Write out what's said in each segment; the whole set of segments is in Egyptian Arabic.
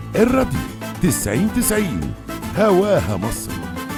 الراديو تسعين تسعين هواها مصر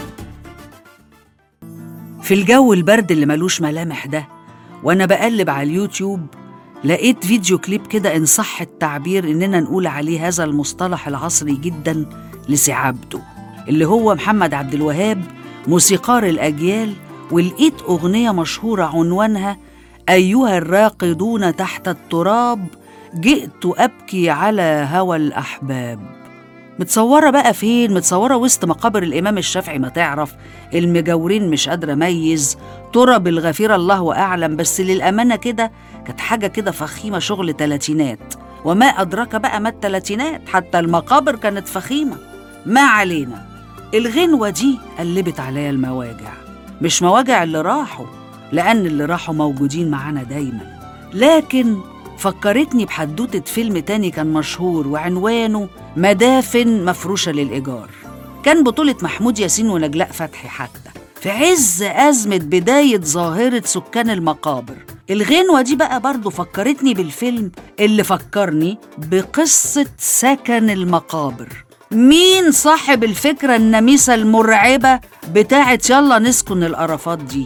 في الجو البرد اللي ملوش ملامح ده وانا بقلب على اليوتيوب لقيت فيديو كليب كده ان صح التعبير اننا نقول عليه هذا المصطلح العصري جدا لسعابته اللي هو محمد عبد الوهاب موسيقار الاجيال ولقيت اغنيه مشهوره عنوانها ايها الراقدون تحت التراب جئت ابكي على هوى الاحباب متصورة بقى فين؟ متصورة وسط مقابر الإمام الشافعي ما تعرف المجاورين مش قادرة أميز ترب الغفير الله أعلم بس للأمانة كده كانت حاجة كده فخيمة شغل تلاتينات وما أدرك بقى ما التلاتينات حتى المقابر كانت فخيمة ما علينا الغنوة دي قلبت عليا المواجع مش مواجع اللي راحوا لأن اللي راحوا موجودين معانا دايما لكن فكرتني بحدوتة فيلم تاني كان مشهور وعنوانه مدافن مفروشة للإيجار كان بطولة محمود ياسين ونجلاء فتحي حتى في عز أزمة بداية ظاهرة سكان المقابر الغنوة دي بقى برضو فكرتني بالفيلم اللي فكرني بقصة سكن المقابر مين صاحب الفكرة النميسة المرعبة بتاعت يلا نسكن القرفات دي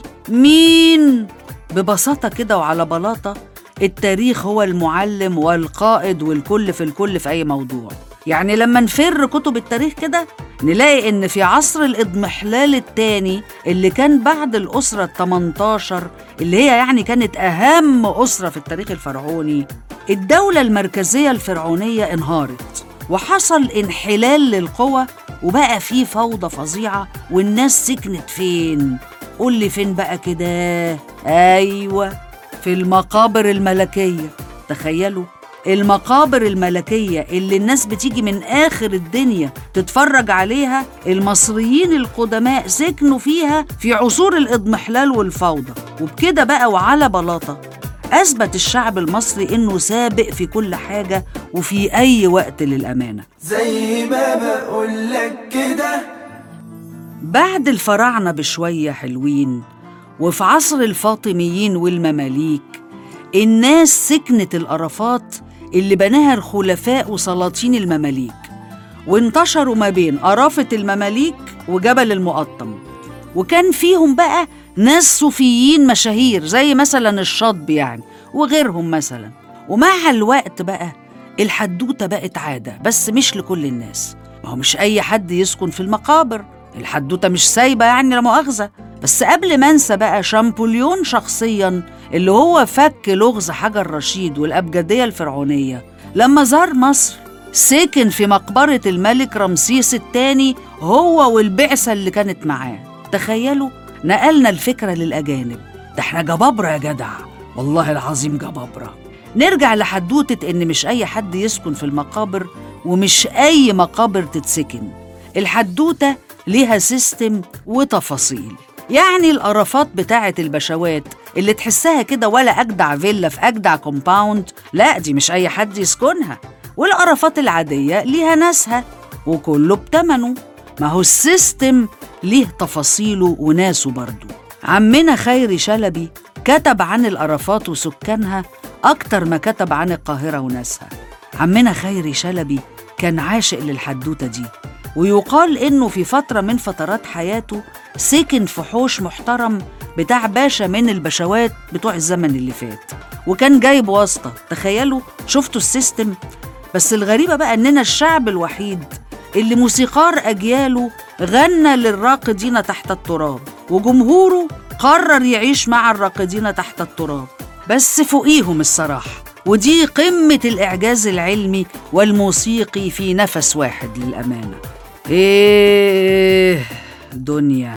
مين ببساطة كده وعلى بلاطة التاريخ هو المعلم والقائد والكل في الكل في أي موضوع يعني لما نفر كتب التاريخ كده نلاقي إن في عصر الإضمحلال الثاني اللي كان بعد الأسرة ال 18 اللي هي يعني كانت أهم أسرة في التاريخ الفرعوني الدولة المركزية الفرعونية انهارت وحصل انحلال للقوى وبقى في فوضى فظيعة والناس سكنت فين؟ قول لي فين بقى كده؟ أيوة في المقابر الملكية تخيلوا المقابر الملكية اللي الناس بتيجي من آخر الدنيا تتفرج عليها المصريين القدماء سكنوا فيها في عصور الإضمحلال والفوضى وبكده بقى وعلى بلاطة أثبت الشعب المصري إنه سابق في كل حاجة وفي أي وقت للأمانة زي ما بقولك كده بعد الفراعنة بشوية حلوين وفي عصر الفاطميين والمماليك الناس سكنت القرفات اللي بناها الخلفاء وسلاطين المماليك وانتشروا ما بين قرافة المماليك وجبل المقطم وكان فيهم بقى ناس صوفيين مشاهير زي مثلا الشاطبي يعني وغيرهم مثلا ومع الوقت بقى الحدوتة بقت عادة بس مش لكل الناس ما هو مش أي حد يسكن في المقابر الحدوتة مش سايبة يعني لا مؤاخذة بس قبل ما انسى بقى شامبوليون شخصيا اللي هو فك لغز حجر رشيد والأبجدية الفرعونية لما زار مصر سكن في مقبرة الملك رمسيس الثاني هو والبعثة اللي كانت معاه تخيلوا نقلنا الفكرة للأجانب ده احنا جبابرة يا جدع والله العظيم جبابرة نرجع لحدوتة إن مش أي حد يسكن في المقابر ومش أي مقابر تتسكن الحدوتة ليها سيستم وتفاصيل يعني القرفات بتاعة البشوات اللي تحسها كده ولا أجدع فيلا في أجدع كومباوند لا دي مش أي حد يسكنها والقرفات العادية ليها ناسها وكله بتمنه ما هو السيستم ليه تفاصيله وناسه برضه عمنا خيري شلبي كتب عن القرفات وسكانها أكتر ما كتب عن القاهرة وناسها عمنا خيري شلبي كان عاشق للحدوتة دي ويقال إنه في فترة من فترات حياته سكن في حوش محترم بتاع باشا من البشوات بتوع الزمن اللي فات وكان جايب واسطة تخيلوا شفتوا السيستم بس الغريبة بقى إننا الشعب الوحيد اللي موسيقار أجياله غنى للراقدين تحت التراب وجمهوره قرر يعيش مع الراقدين تحت التراب بس فوقيهم الصراحة ودي قمة الإعجاز العلمي والموسيقي في نفس واحد للأمانة إيه دنيا